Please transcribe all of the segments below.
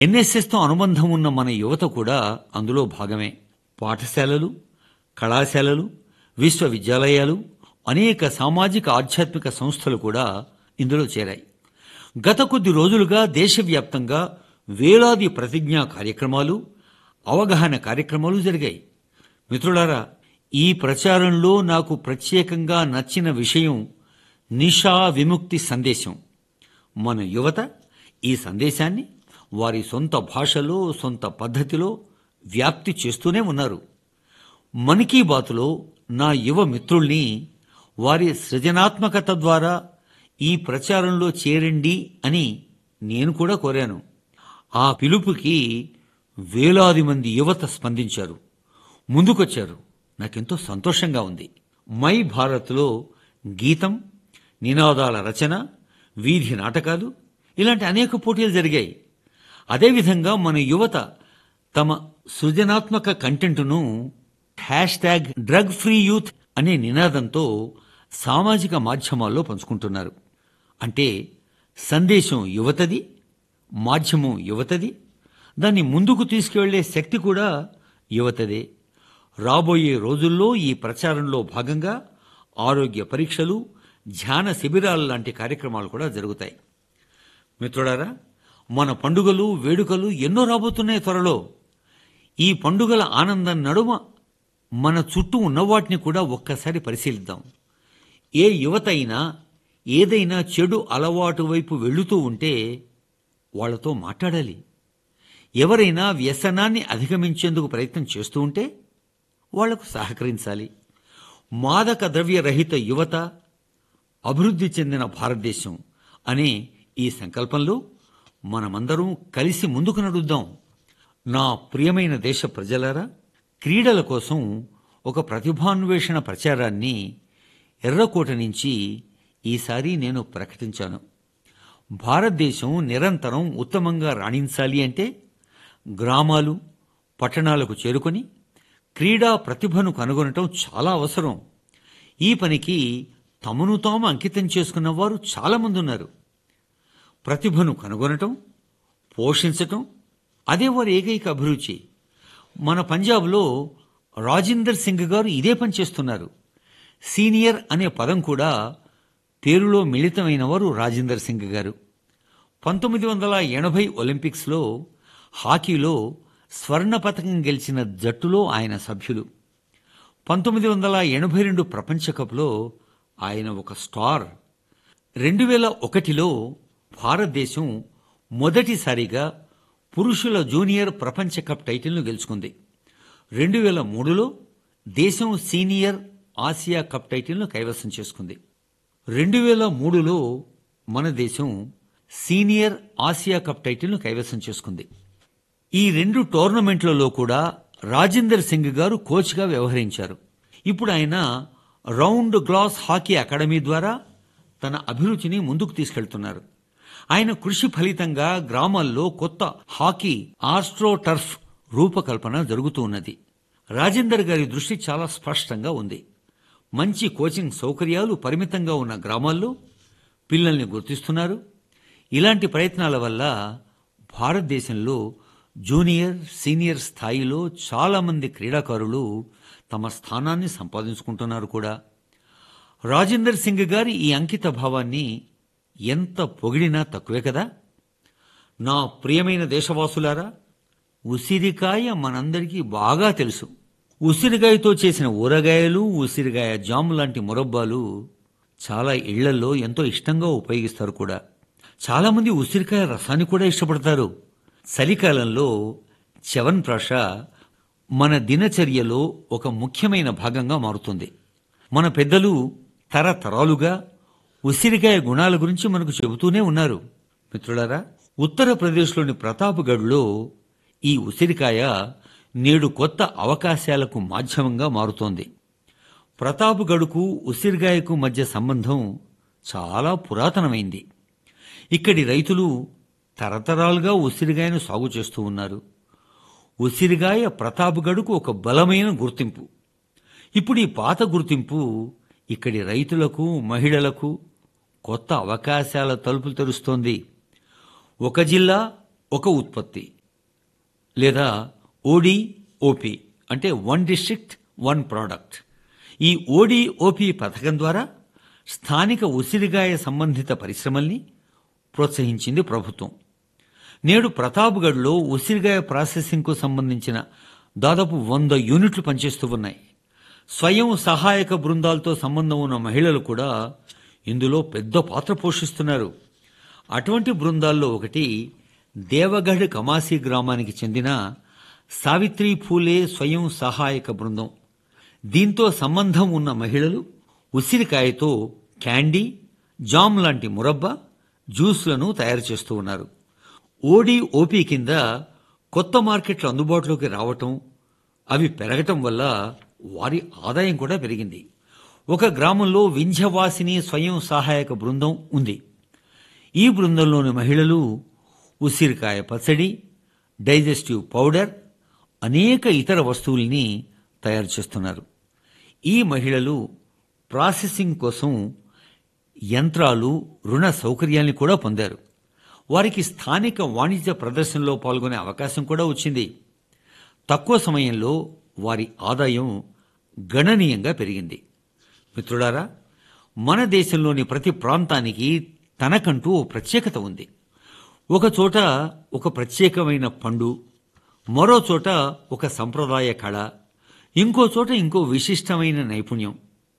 ఎన్ఎస్ఎస్తో అనుబంధం ఉన్న మన యువత కూడా అందులో భాగమే పాఠశాలలు కళాశాలలు విశ్వవిద్యాలయాలు అనేక సామాజిక ఆధ్యాత్మిక సంస్థలు కూడా ఇందులో చేరాయి గత కొద్ది రోజులుగా దేశవ్యాప్తంగా వేలాది ప్రతిజ్ఞా కార్యక్రమాలు అవగాహన కార్యక్రమాలు జరిగాయి మిత్రులారా ఈ ప్రచారంలో నాకు ప్రత్యేకంగా నచ్చిన విషయం నిషా విముక్తి సందేశం మన యువత ఈ సందేశాన్ని వారి సొంత భాషలో సొంత పద్ధతిలో వ్యాప్తి చేస్తూనే ఉన్నారు మన్ కీ బాతులో నా యువ మిత్రుల్ని వారి సృజనాత్మకత ద్వారా ఈ ప్రచారంలో చేరండి అని నేను కూడా కోరాను ఆ పిలుపుకి వేలాది మంది యువత స్పందించారు ముందుకొచ్చారు నాకెంతో సంతోషంగా ఉంది మై భారత్లో గీతం నినాదాల రచన వీధి నాటకాలు ఇలాంటి అనేక పోటీలు జరిగాయి అదేవిధంగా మన యువత తమ సృజనాత్మక కంటెంట్ను hashtag drug free youth అనే నినాదంతో సామాజిక మాధ్యమాల్లో పంచుకుంటున్నారు అంటే సందేశం యువతది మాధ్యమం యువతది దాన్ని ముందుకు తీసుకువెళ్లే శక్తి కూడా యువతదే రాబోయే రోజుల్లో ఈ ప్రచారంలో భాగంగా ఆరోగ్య పరీక్షలు ధ్యాన శిబిరాలు లాంటి కార్యక్రమాలు కూడా జరుగుతాయి మిత్రుడారా మన పండుగలు వేడుకలు ఎన్నో రాబోతున్నాయి త్వరలో ఈ పండుగల ఆనందం నడుమ మన చుట్టూ ఉన్నవాటిని కూడా ఒక్కసారి పరిశీలిద్దాం ఏ యువత అయినా ఏదైనా చెడు అలవాటు వైపు వెళుతూ ఉంటే వాళ్ళతో మాట్లాడాలి ఎవరైనా వ్యసనాన్ని అధిగమించేందుకు ప్రయత్నం చేస్తూ ఉంటే వాళ్లకు సహకరించాలి మాదక ద్రవ్య రహిత యువత అభివృద్ధి చెందిన భారతదేశం అనే ఈ సంకల్పంలో మనమందరం కలిసి ముందుకు నడుద్దాం నా ప్రియమైన దేశ ప్రజలారా క్రీడల కోసం ఒక ప్రతిభాన్వేషణ ప్రచారాన్ని ఎర్రకోట నుంచి ఈసారి నేను ప్రకటించాను భారతదేశం నిరంతరం ఉత్తమంగా రాణించాలి అంటే గ్రామాలు పట్టణాలకు చేరుకొని క్రీడా ప్రతిభను కనుగొనటం చాలా అవసరం ఈ పనికి తమను తాము అంకితం చేసుకున్న వారు చాలామంది ఉన్నారు ప్రతిభను కనుగొనటం పోషించటం అదే వారి ఏకైక అభిరుచి మన పంజాబ్లో రాజిందర్ సింగ్ గారు ఇదే పని చేస్తున్నారు సీనియర్ అనే పదం కూడా పేరులో మిళితమైన వారు రాజిందర్ సింగ్ గారు పంతొమ్మిది వందల ఎనభై ఒలింపిక్స్లో హాకీలో స్వర్ణ పథకం గెలిచిన జట్టులో ఆయన సభ్యులు పంతొమ్మిది వందల ఎనభై రెండు ప్రపంచ కప్లో ఆయన ఒక స్టార్ రెండు వేల ఒకటిలో భారతదేశం మొదటిసారిగా పురుషుల జూనియర్ ప్రపంచ కప్ టైటిల్ను గెలుచుకుంది రెండు వేల మూడులో దేశం సీనియర్ ఆసియా కప్ టైటిల్ను కైవసం చేసుకుంది రెండు వేల మూడులో మన దేశం సీనియర్ ఆసియా కప్ టైటిల్ను కైవసం చేసుకుంది ఈ రెండు టోర్నమెంట్లలో కూడా రాజేందర్ సింగ్ గారు కోచ్గా వ్యవహరించారు ఇప్పుడు ఆయన రౌండ్ గ్లాస్ హాకీ అకాడమీ ద్వారా తన అభిరుచిని ముందుకు తీసుకెళ్తున్నారు ఆయన కృషి ఫలితంగా గ్రామాల్లో కొత్త హాకీ ఆస్ట్రో టర్ఫ్ రూపకల్పన జరుగుతూ ఉన్నది రాజేందర్ గారి దృష్టి చాలా స్పష్టంగా ఉంది మంచి కోచింగ్ సౌకర్యాలు పరిమితంగా ఉన్న గ్రామాల్లో పిల్లల్ని గుర్తిస్తున్నారు ఇలాంటి ప్రయత్నాల వల్ల భారతదేశంలో జూనియర్ సీనియర్ స్థాయిలో చాలామంది క్రీడాకారులు తమ స్థానాన్ని సంపాదించుకుంటున్నారు కూడా రాజేందర్ సింగ్ గారి ఈ అంకిత భావాన్ని ఎంత పొగిడినా తక్కువే కదా నా ప్రియమైన దేశవాసులారా ఉసిరికాయ మనందరికీ బాగా తెలుసు ఉసిరికాయతో చేసిన ఊరగాయలు ఉసిరికాయ జామ్ లాంటి మురబ్బాలు చాలా ఇళ్లలో ఎంతో ఇష్టంగా ఉపయోగిస్తారు కూడా చాలామంది ఉసిరికాయ రసాన్ని కూడా ఇష్టపడతారు చలికాలంలో చవన్ప్రాష మన దినచర్యలో ఒక ముఖ్యమైన భాగంగా మారుతుంది మన పెద్దలు తరతరాలుగా ఉసిరికాయ గుణాల గురించి మనకు చెబుతూనే ఉన్నారు మిత్రులారా ఉత్తరప్రదేశ్లోని ప్రతాప్గఢ్లో ఈ ఉసిరికాయ నేడు కొత్త అవకాశాలకు మాధ్యమంగా మారుతోంది ప్రతాప్గఢ్కు ఉసిరికాయకు మధ్య సంబంధం చాలా పురాతనమైంది ఇక్కడి రైతులు తరతరాలుగా ఉసిరికాయను సాగు చేస్తూ ఉన్నారు ఉసిరిగాయ ప్రతాప్గఢ్కు ఒక బలమైన గుర్తింపు ఇప్పుడు ఈ పాత గుర్తింపు ఇక్కడి రైతులకు మహిళలకు కొత్త అవకాశాల తలుపులు తెరుస్తోంది ఒక జిల్లా ఒక ఉత్పత్తి లేదా ఓడి ఓపీ అంటే వన్ డిస్ట్రిక్ట్ వన్ ప్రోడక్ట్ ఈ ఓడి ఓపీ పథకం ద్వారా స్థానిక ఉసిరిగాయ సంబంధిత పరిశ్రమల్ని ప్రోత్సహించింది ప్రభుత్వం నేడు ప్రతాప్గఢ్లో ఉసిరిగాయ ప్రాసెసింగ్కు సంబంధించిన దాదాపు వంద యూనిట్లు పనిచేస్తూ ఉన్నాయి స్వయం సహాయక బృందాలతో సంబంధం ఉన్న మహిళలు కూడా ఇందులో పెద్ద పాత్ర పోషిస్తున్నారు అటువంటి బృందాల్లో ఒకటి దేవగఢ్ కమాసి గ్రామానికి చెందిన సావిత్రి ఫూలే స్వయం సహాయక బృందం దీంతో సంబంధం ఉన్న మహిళలు ఉసిరికాయతో క్యాండీ జామ్ లాంటి మురబ్బా జ్యూస్లను తయారు చేస్తూ ఉన్నారు ఓడి ఓపీ కింద కొత్త మార్కెట్లు అందుబాటులోకి రావటం అవి పెరగటం వల్ల వారి ఆదాయం కూడా పెరిగింది ఒక గ్రామంలో వింధ్యవాసిని స్వయం సహాయక బృందం ఉంది ఈ బృందంలోని మహిళలు ఉసిరికాయ పచ్చడి డైజెస్టివ్ పౌడర్ అనేక ఇతర వస్తువుల్ని తయారు చేస్తున్నారు ఈ మహిళలు ప్రాసెసింగ్ కోసం యంత్రాలు రుణ సౌకర్యాల్ని కూడా పొందారు వారికి స్థానిక వాణిజ్య ప్రదర్శనలో పాల్గొనే అవకాశం కూడా వచ్చింది తక్కువ సమయంలో వారి ఆదాయం గణనీయంగా పెరిగింది మిత్రులారా మన దేశంలోని ప్రతి ప్రాంతానికి తనకంటూ ఓ ప్రత్యేకత ఉంది ఒక చోట ఒక ప్రత్యేకమైన పండు మరో చోట ఒక సంప్రదాయ కళ ఇంకో చోట ఇంకో విశిష్టమైన నైపుణ్యం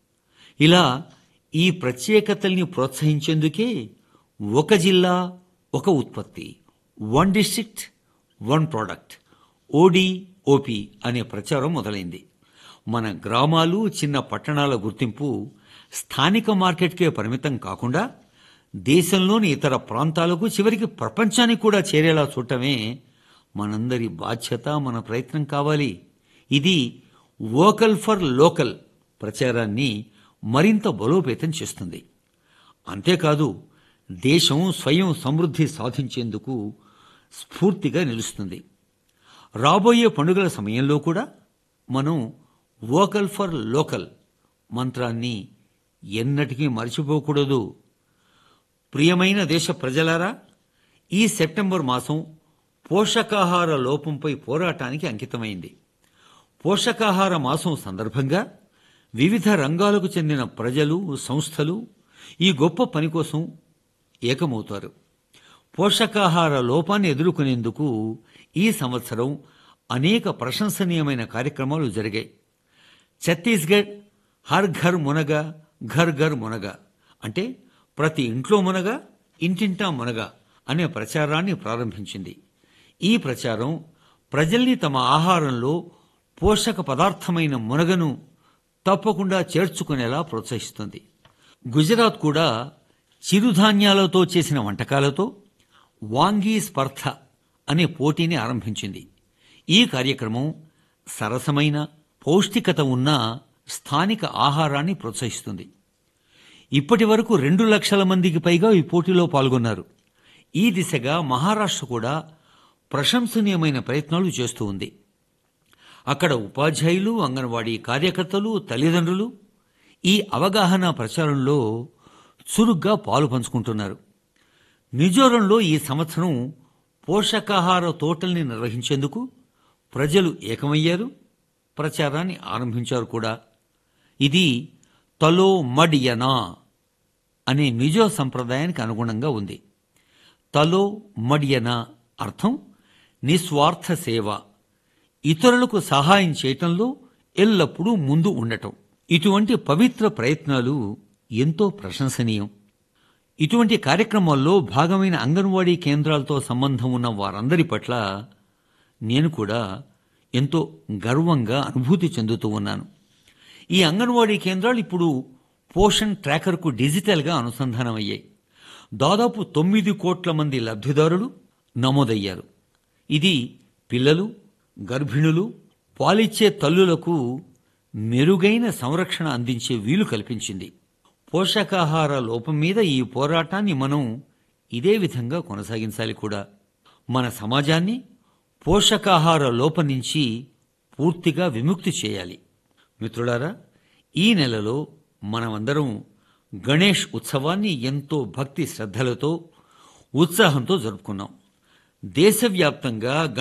ఇలా ఈ ప్రత్యేకతల్ని ప్రోత్సహించేందుకే ఒక జిల్లా ఒక ఉత్పత్తి one district one product OD OP అనే ప్రచారం మొదలైంది మన గ్రామాలు చిన్న పట్టణాల గుర్తింపు స్థానిక మార్కెట్కే పరిమితం కాకుండా దేశంలోని ఇతర ప్రాంతాలకు చివరికి ప్రపంచానికి కూడా చేరేలా చూడటమే మనందరి బాధ్యత మన ప్రయత్నం కావాలి ఇది వోకల్ ఫర్ లోకల్ ప్రచారాన్ని మరింత బలోపేతం చేస్తుంది అంతేకాదు దేశం స్వయం సమృద్ధి సాధించేందుకు స్ఫూర్తిగా నిలుస్తుంది రాబోయే పండుగల సమయంలో కూడా మనం వోకల్ ఫర్ లోకల్ మంత్రాన్ని ఎన్నటికీ మర్చిపోకూడదు ప్రియమైన దేశ ప్రజలారా ఈ సెప్టెంబర్ మాసం పోషకాహార లోపంపై పోరాటానికి అంకితమైంది పోషకాహార మాసం సందర్భంగా వివిధ రంగాలకు చెందిన ప్రజలు సంస్థలు ఈ గొప్ప పని కోసం ఏకమవుతారు పోషకాహార లోపాన్ని ఎదుర్కొనేందుకు ఈ సంవత్సరం అనేక ప్రశంసనీయమైన కార్యక్రమాలు జరిగాయి ఛత్తీస్గఢ్ హర్ ఘర్ మునగ ఘర్ ఘర్ మునగ అంటే ప్రతి ఇంట్లో మునగ ఇంటింటా మునగ అనే ప్రచారాన్ని ప్రారంభించింది ఈ ప్రచారం ప్రజల్ని తమ ఆహారంలో పోషక పదార్థమైన మునగను తప్పకుండా చేర్చుకునేలా ప్రోత్సహిస్తుంది గుజరాత్ కూడా చిరుధాన్యాలతో చేసిన వంటకాలతో వాంగీ స్పర్ధ అనే పోటీని ఆరంభించింది ఈ కార్యక్రమం సరసమైన పౌష్టికత ఉన్న స్థానిక ఆహారాన్ని ప్రోత్సహిస్తుంది ఇప్పటి వరకు రెండు లక్షల మందికి పైగా ఈ పోటీలో పాల్గొన్నారు ఈ దిశగా మహారాష్ట్ర కూడా ప్రశంసనీయమైన ప్రయత్నాలు చేస్తూ ఉంది అక్కడ ఉపాధ్యాయులు అంగన్వాడీ కార్యకర్తలు తల్లిదండ్రులు ఈ అవగాహన ప్రచారంలో చురుగ్గా పాలు పంచుకుంటున్నారు మిజోరంలో ఈ సంవత్సరం పోషకాహార తోటల్ని నిర్వహించేందుకు ప్రజలు ఏకమయ్యారు ప్రచారాన్ని ఆరంభించారు కూడా ఇది తలో మడియనా అనే మిజో సంప్రదాయానికి అనుగుణంగా ఉంది తలో మడియనా అర్థం నిస్వార్థ సేవ ఇతరులకు సహాయం చేయటంలో ఎల్లప్పుడూ ముందు ఉండటం ఇటువంటి పవిత్ర ప్రయత్నాలు ఎంతో ప్రశంసనీయం ఇటువంటి కార్యక్రమాల్లో భాగమైన అంగన్వాడీ కేంద్రాలతో సంబంధం ఉన్న వారందరి పట్ల నేను కూడా ఎంతో గర్వంగా అనుభూతి చెందుతూ ఉన్నాను ఈ అంగన్వాడీ కేంద్రాలు ఇప్పుడు పోషణ్ ట్రాకర్కు డిజిటల్గా అనుసంధానమయ్యాయి దాదాపు తొమ్మిది కోట్ల మంది లబ్ధిదారులు నమోదయ్యారు ఇది పిల్లలు గర్భిణులు పాలిచ్చే తల్లులకు మెరుగైన సంరక్షణ అందించే వీలు కల్పించింది పోషకాహార లోపం మీద ఈ పోరాటాన్ని మనం ఇదే విధంగా కొనసాగించాలి కూడా మన సమాజాన్ని పోషకాహార లోపం నుంచి పూర్తిగా విముక్తి చేయాలి మిత్రులారా ఈ నెలలో మనమందరం గణేష్ ఉత్సవాన్ని ఎంతో భక్తి శ్రద్ధలతో ఉత్సాహంతో జరుపుకున్నాం దేశవ్యాప్తంగా